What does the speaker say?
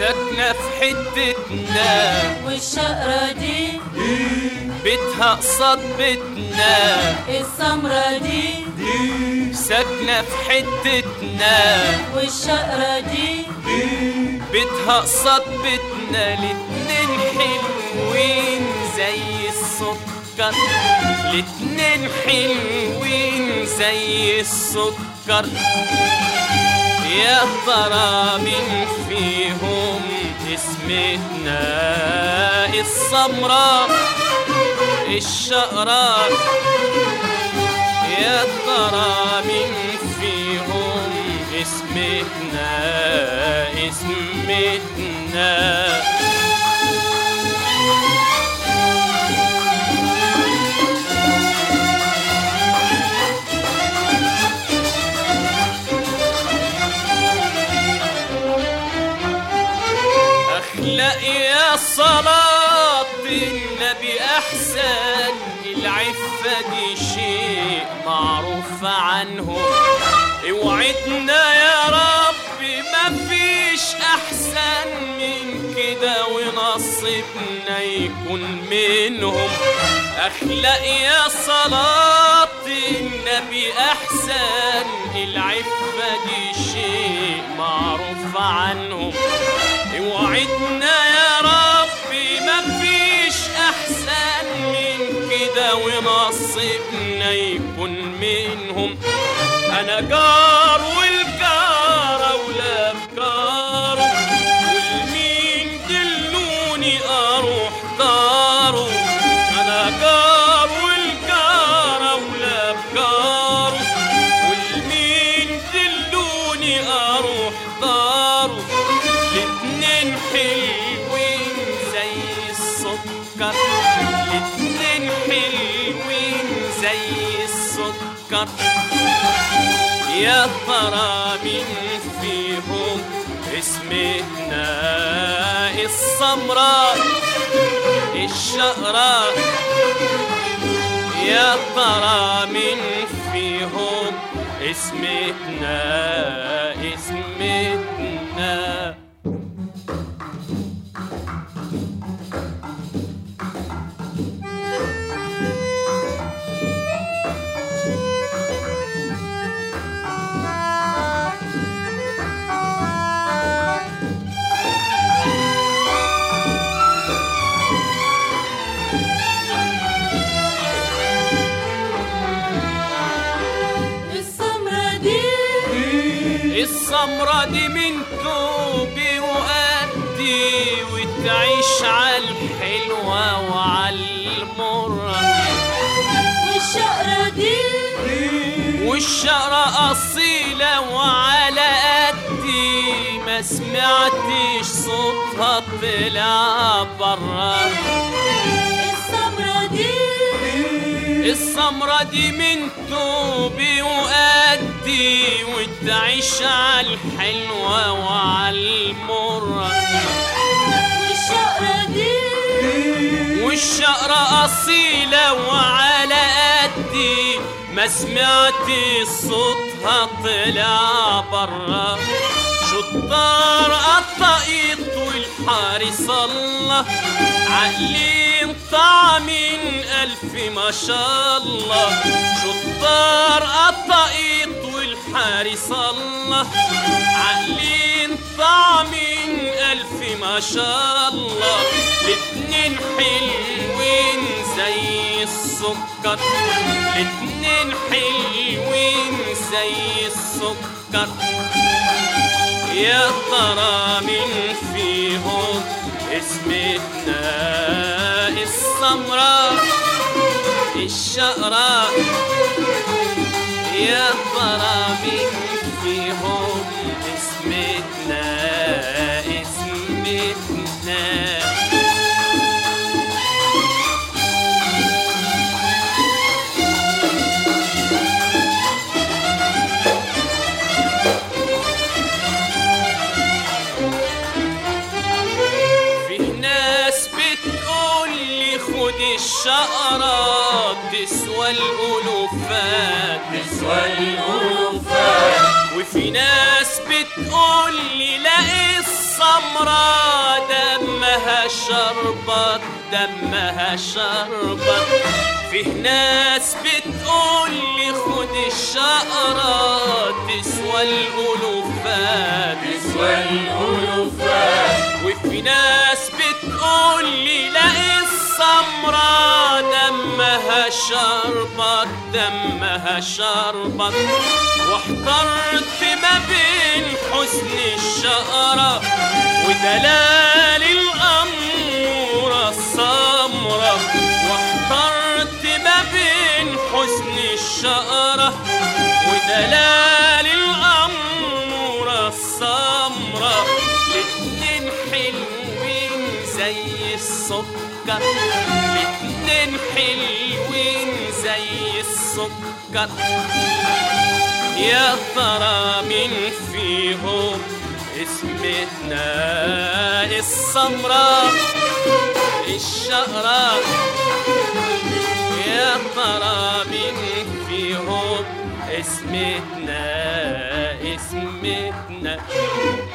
ساكنة في حتتنا والشقرة دي بيتها قصاد بيتنا السمرة دي ساكنة في حتتنا والشقرة دي بيتها قصاد بيتنا الاتنين حلوين زي السكر الاتنين حلوين زي السكر يا ترى مين فيهم اسمتنا السمراء الشقراء يا ترى مين فيهم اسمتنا اسمتنا اخلق يا صلاة النبي احسن العفة دي شيء معروف عنه اوعدنا يا رب ما فيش احسن من كده ونصيبنا يكون منهم اخلق يا صلاة النبي احسن العفة دي شيء معروف عنهم اوعدنا يا ربي ما فيش احسن من كده ونصيبنا يكون منهم انا جار والجار اولى بجاره والمين دلوني اروح داره انا جار والجار اولى بجاره والمين دلوني اروح داره الاتنين حلوين زي السكر الاتنين حلوين زي السكر يا ترى مين فيهم اسمتنا السمراء الشقراء يا ترى مين فيهم اسمتنا اسمتنا السمرة دي السمرة دي من توبي وأدي وتعيش عالحلوة وعالمرة والشقرة دي والشقرة أصيلة وعلى قدي ما سمعتش صوتها طلع برا السمرة دي السمرة دي من توبي وأدي وتعيش عالحلوة وعالمرة والشقرة دي والشقرة أصيلة وعلى قدي ما سمعت صوتها طلع برا شطار الطقيط والحارس الله عقلين طعمين ألف ما شاء الله شطار الطقيط والحارس الله عقلين طعمين ألف ما شاء الله الاتنين حلوين زي السكر الاتنين حلوين زي السكر يا ترى مين فيهم اسمتنا السمراء الشقراء يا ترى مين فيهم اسمتنا اسمتنا فيه ناس بتقول لي خد الشقرة تسوى الألوفات تسوى الألوفات وفي ناس بتقول بتقول لي لا السمرة دمها شربت دمها شربت فيه ناس بتقول لي خد الشقرة تسوى الألوفات تسوى الألوفات وفي ناس بتقول لي لا السمرة دمها شربت دمها شربت واحترت ما بين حسن الشقرة ودلال الأمورة السمرة واحترت ما بين حسن الشقرة ودلال الأمورة السمرة الاتنين حلوين زي السكر الاتنين حلوين زي السكر يا ترى مين فيهم اسمتنا السمراء الشقراء يا ترى مين فيهم اسمتنا اسمتنا